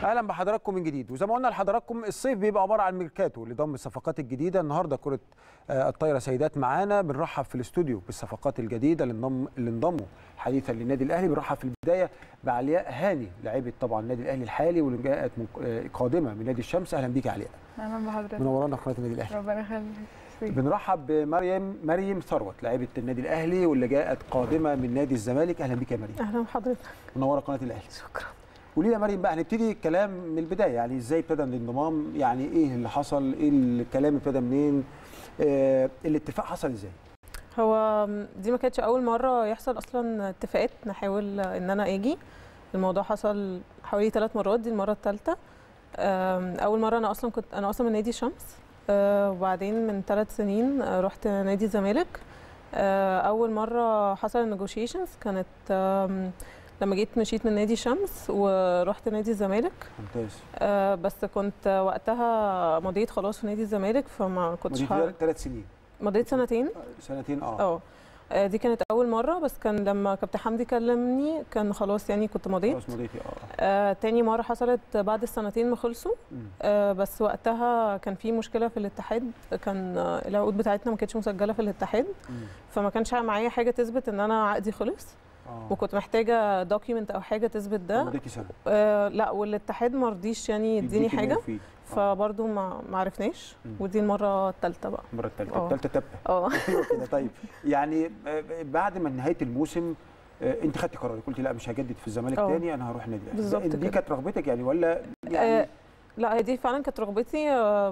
اهلا بحضراتكم من جديد وزي ما قلنا لحضراتكم الصيف بيبقى عباره عن ميركاتو لضم الصفقات الجديده النهارده كره آه، الطايره سيدات معانا بنرحب في الاستوديو بالصفقات الجديده اللي انضم اللي انضموا حديثا للنادي الاهلي بنرحب في البدايه بعلياء هاني لاعبه طبعا النادي الاهلي الحالي واللي جاءت من آه، قادمه من نادي الشمس اهلا بيك يا علياء اهلا بحضرتك منورانا في قناه النادي الاهلي ربنا يخليك بنرحب بمريم مريم ثروت لاعبه النادي الاهلي واللي جاءت قادمه من نادي الزمالك اهلا بيك يا مريم اهلا بحضرتك منوره قناه الاهلي شكرا قولي لي يا مريم بقى هنبتدي الكلام من البدايه يعني ازاي ابتدى الانضمام يعني ايه اللي حصل ايه الكلام ابتدى منين آه الاتفاق حصل ازاي هو دي ما كانتش اول مره يحصل اصلا اتفاقات نحاول ان انا اجي الموضوع حصل حوالي ثلاث مرات دي المره الثالثه اول مره انا اصلا كنت انا اصلا من نادي الشمس آه، وبعدين من ثلاث سنين آه، رحت نادي الزمالك آه، اول مره حصل النيجوشيشنز كانت آم، لما جيت مشيت من نادي الشمس ورحت نادي الزمالك ممتاز آه، بس كنت وقتها مضيت خلاص في نادي الزمالك فما كنتش ودي ه- ثلاث سنين مضيت سنتين سنتين اه اه آه، دي كانت اول مره بس كان لما كابتن حمدي كلمني كان خلاص يعني كنت مضيت خلاص مضيتي اه آه، تاني مره حصلت بعد السنتين ما خلصوا مم. آه، بس وقتها كان في مشكله في الاتحاد كان آه، العقود بتاعتنا ما كانتش مسجله في الاتحاد مم. فما كانش معايا حاجه تثبت ان انا عقدي خلص اه وكنت محتاجه دوكيمنت او حاجه تثبت ده مضيتي سنه آه، لا والاتحاد ما رضيش يعني يديني يديكي ما حاجه يفيد. آه. فبرضه ما ما عرفناش مم. ودي المره الثالثه بقى المره الثالثه آه. الثالثه تبقى اه ايوه كده طيب يعني آه، بعد ما نهايه الموسم آه، انت خدتي قرار قلتي لا مش هجدد في الزمالك آه. تاني انا هروح النادي الاهلي بالظبط دي كده. كانت رغبتك يعني ولا يعني آه، لا هي دي فعلا كانت رغبتي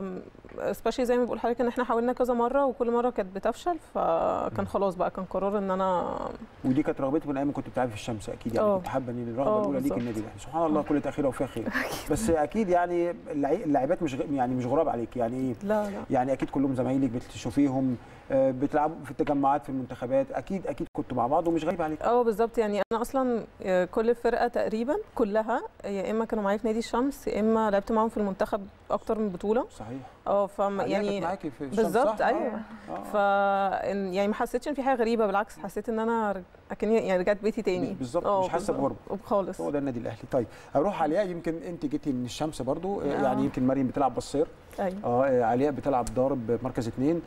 سبيشالي زي ما بقول حضرتك ان احنا حاولنا كذا مره وكل مره كانت بتفشل فكان خلاص بقى كان قرار ان انا ودي كانت رغبتك من ايام ما كنت بتلعبي في الشمس اكيد يعني آه. كنت حابه ان الرغبه آه، الاولى ليك بالظبط. النادي الاهلي سبحان الله كل تاخيره وفيها خير بس اكيد يعني اللعي- اللاعبات مش غ- يعني مش غراب عليك يعني ايه لا لا يعني اكيد كلهم زمايلك بتشوفيهم آه، بتلعبوا في التجمعات في المنتخبات اكيد اكيد كنتوا مع بعض ومش غريب عليك اه بالظبط يعني انا اصلا آه، كل الفرقه تقريبا كلها يا اما كانوا معايا في نادي الشمس يا اما لعبت معاهم في المنتخب اكتر من بطوله صحيح اه فما عليا كانت يعني معاكي في الشمس بالظبط صح؟ ايوه آه. آه. ف إن- يعني ما حسيتش ان في حاجه غريبه بالعكس حسيت ان انا رج- اكني يعني رجعت بيتي تاني بالظبط، اه مش حاسة بالظبط. خالص هو ده النادي الاهلي طيب اروح علياء يمكن انت جيتي من الشمس برضو آه، آه. يعني يمكن مريم بتلعب بصير ايوه اه آه، علياء بتلعب ضارب مركز اثنين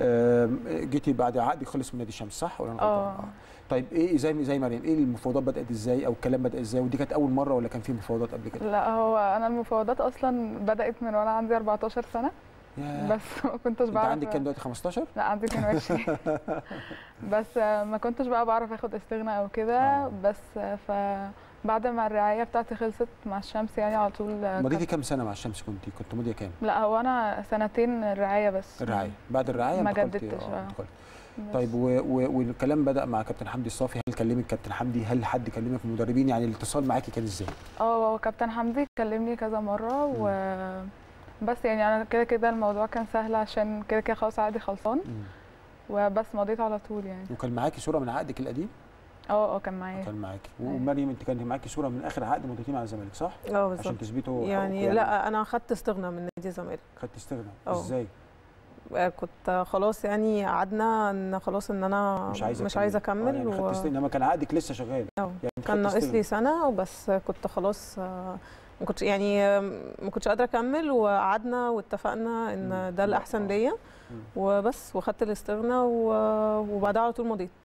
آم، جيتي بعد عقد خلص من نادي الشمس صح ولا انا آه. غلطان؟ طيب ايه زي زي مريم ايه المفاوضات بدات ازاي او الكلام بدا ازاي ودي كانت اول مره ولا كان في مفاوضات قبل كده لا هو انا المفاوضات اصلا بدات من وانا عندي 14 سنه ياه. بس ما كنتش انت بعرف عندك كام دلوقتي 15 لا عندي 22 بس ما كنتش بقى بعرف اخد استغناء او كده آه. بس فبعد ما الرعايه بتاعتي خلصت مع الشمس يعني على طول مضيتي كان- كام سنه مع الشمس كنت كنت ماضيه كام لا هو انا سنتين الرعايه بس الرعايه بعد الرعايه ما انتقلتي- جددتش، آه، آه. انتقلت. بس. طيب و و والكلام بدا مع كابتن حمدي الصافي هل كلمك كابتن حمدي هل حد كلمك من المدربين يعني الاتصال معاكي كان ازاي اه هو كابتن حمدي كلمني كذا مره و بس يعني انا كده كده الموضوع كان سهل عشان كده كده خلاص عادي خلصان مم. وبس مضيت على طول يعني وكان معاكي صوره من عقدك القديم اه اه كان معايا كان معاكي أيوة. ومريم انت كان معاكي صوره من اخر عقد مضيتيه مع الزمالك صح اه بالظبط عشان تثبتوا يعني حقوقكم لا انا خدت استغنى من نادي الزمالك خدت استغنى اه. ازاي آه، كنت خلاص يعني قعدنا ان خلاص ان انا مش عايزه مش عايزه آه، اكمل يعني و... خدت استغنى انما كان عقدك لسه شغال اه. يعني انت كان خدت ناقص استغنى. لي سنه وبس كنت خلاص آه، ما كنتش يعني آه، ما كنتش قادره اكمل وقعدنا واتفقنا مم. ان ده الاحسن اه. ليا مم. وبس وخدت الاستغنى و- وبعدها على طول مضيت